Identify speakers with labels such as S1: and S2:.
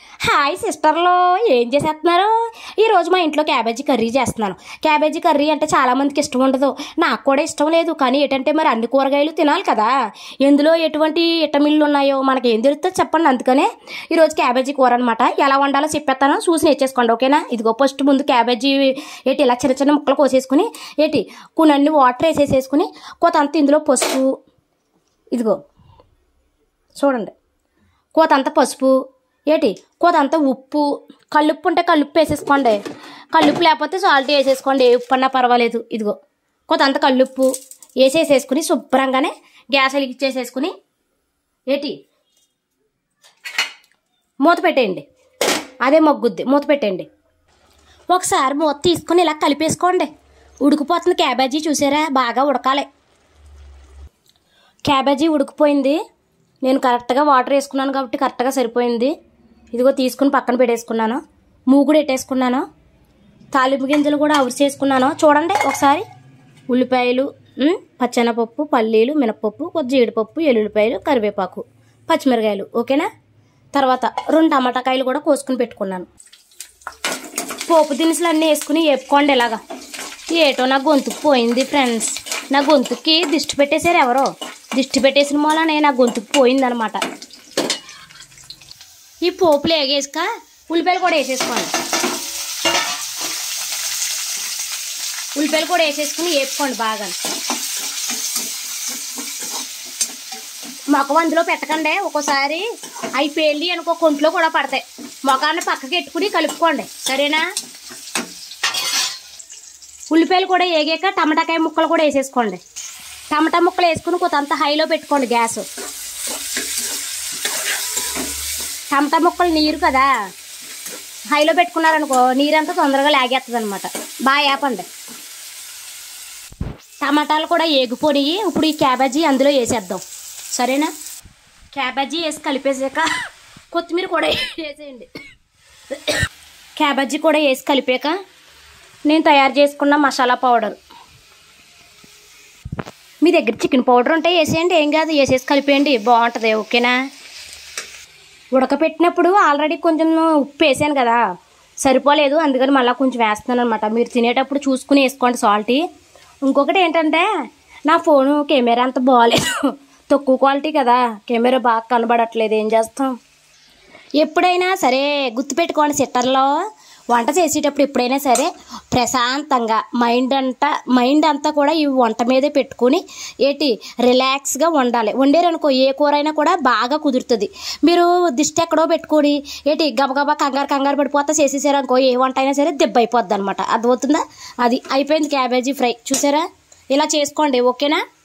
S1: hi సిస్టర్లో ఏం చేసేస్తున్నారు ఈరోజు మా ఇంట్లో క్యాబేజీ కర్రీ చేస్తున్నాను క్యాబేజీ కర్రీ అంటే చాలా మందికి ఇష్టం ఉండదు నాకు కూడా ఇష్టం లేదు కానీ ఏంటంటే మరి అన్ని కూరగాయలు తినాలి కదా ఎందులో ఎటువంటి విటమిన్లు ఉన్నాయో మనకి ఏం తెలుస్తుందో చెప్పండి అందుకనే ఈరోజు క్యాబేజీ కూర అనమాట ఎలా వండాలో చెప్పేస్తాను చూసి నేర్చేసుకోండి ఓకేనా ఇదిగో ఫస్ట్ ముందు క్యాబేజీ ఏంటి ఇలా చిన్న చిన్న ముక్కలు కోసేసుకుని ఏంటి కొన్ని వాటర్ వేసేసేసుకుని కొంత ఇందులో పసుపు ఇదిగో చూడండి కోతంత పసుపు ఏటి కోతంత ఉప్పు కల్లుప్పు ఉంటే కల్లుప్పు వేసేసుకోండి కల్లుప్పు లేకపోతే సాల్ట్ వేసేసుకోండి ఏ ఉప్పు అన్నా పర్వాలేదు ఇదిగో కోతంత కల్లుప్పు వేసేసేసుకుని శుభ్రంగానే గ్యాస్ వెలిగించేసేసుకుని ఏటి మూత పెట్టేయండి అదే మగ్గుద్ది మూత పెట్టేయండి ఒకసారి మూత తీసుకుని ఇలా కలిపేసుకోండి ఉడికిపోతుంది క్యాబేజీ చూసారా బాగా ఉడకాలి క్యాబేజీ ఉడికిపోయింది నేను కరెక్ట్గా వాటర్ వేసుకున్నాను కాబట్టి కరెక్ట్గా సరిపోయింది ఇదిగో తీసుకుని పక్కన పెట్టేసుకున్నాను మూగుడు పెట్టేసుకున్నాను తాలింపు గింజలు కూడా అవరి చేసుకున్నాను చూడండి ఒకసారి ఉల్లిపాయలు ఉమ్, పచ్చెనపప్పు పల్లీలు మినపప్పు కొద్ది జీడిపప్పు ఎల్లుల్లిపాయలు కరివేపాకు పచ్చిమిరకాయలు ఓకేనా తర్వాత రెండు టమాటాకాయలు కూడా కోసుకుని పెట్టుకున్నాను పోపు దినుసులు అన్నీ వేసుకుని వేపుకోండి ఇలాగా ఏటో నా గొంతుకు పోయింది ఫ్రెండ్స్ నా గొంతుకి దిష్టి పెట్టేశారు ఎవరో దిష్టి పెట్టేసిన మూలనే నా గొంతుకు పోయిందనమాట ఈ పోపులు వేగేసుక ఉల్లిపాయలు కూడా వేసేసుకోండి ఉల్లిపాయలు కూడా వేసేసుకుని వేపుకోండి బాగా మొఖం అందులో పెట్టకండి ఒక్కోసారి అవి పేలి అనుకో కొంట్లో కూడా పడతాయి మొఖాన్ని పక్కకి ఎట్టుకుని కలుపుకోండి సరేనా ఉల్లిపాయలు కూడా వేగాక టమాటాకాయ ముక్కలు కూడా వేసేసుకోండి టమాటా ముక్కలు వేసుకుని కొంత హైలో పెట్టుకోండి గ్యాస్ టమాటా ముక్కలు నీరు కదా హైలో పెట్టుకున్నారనుకో నీరంతా తొందరగా లాగేస్తుంది అనమాట బాగా వేపండి టమాటాలు కూడా ఏగిపోయి ఇప్పుడు ఈ క్యాబేజీ అందులో వేసేద్దాం సరేనా క్యాబేజీ వేసి కలిపేసాక కొత్తిమీర కూడా వేసేయండి క్యాబేజీ కూడా వేసి కలిపాక నేను తయారు చేసుకున్న మసాలా పౌడర్ మీ దగ్గర చికెన్ పౌడర్ ఉంటే వేసేయండి ఏం కాదు వేసేసి కలిపేయండి బాగుంటుంది ఓకేనా ఉడకపెట్టినప్పుడు ఆల్రెడీ కొంచెం ఉప్పు వేసాను కదా సరిపోలేదు అందుకని మళ్ళీ కొంచెం వేస్తున్నాను అనమాట మీరు తినేటప్పుడు చూసుకుని వేసుకోండి సాల్ట్ ఇంకొకటి ఏంటంటే నా ఫోను కెమెరా అంత బాగాలేదు తక్కువ క్వాలిటీ కదా కెమెరా బాగా కనబడట్లేదు ఏం చేస్తాం ఎప్పుడైనా సరే గుర్తుపెట్టుకోండి సిట్టర్లో వంట చేసేటప్పుడు ఎప్పుడైనా సరే ప్రశాంతంగా మైండ్ అంతా మైండ్ అంతా కూడా ఈ వంట మీదే పెట్టుకుని ఏంటి రిలాక్స్గా వండాలి వండారనుకో ఏ కూర అయినా కూడా బాగా కుదురుతుంది మీరు దిష్టి ఎక్కడో పెట్టుకొని ఏంటి గబగబా కంగారు కంగారు పడిపోతా చేసేసారనుకో ఏ వంట అయినా సరే దెబ్బ అయిపోద్ది అనమాట అర్థమవుతుందా అది అయిపోయింది క్యాబేజీ ఫ్రై చూసారా ఇలా చేసుకోండి ఓకేనా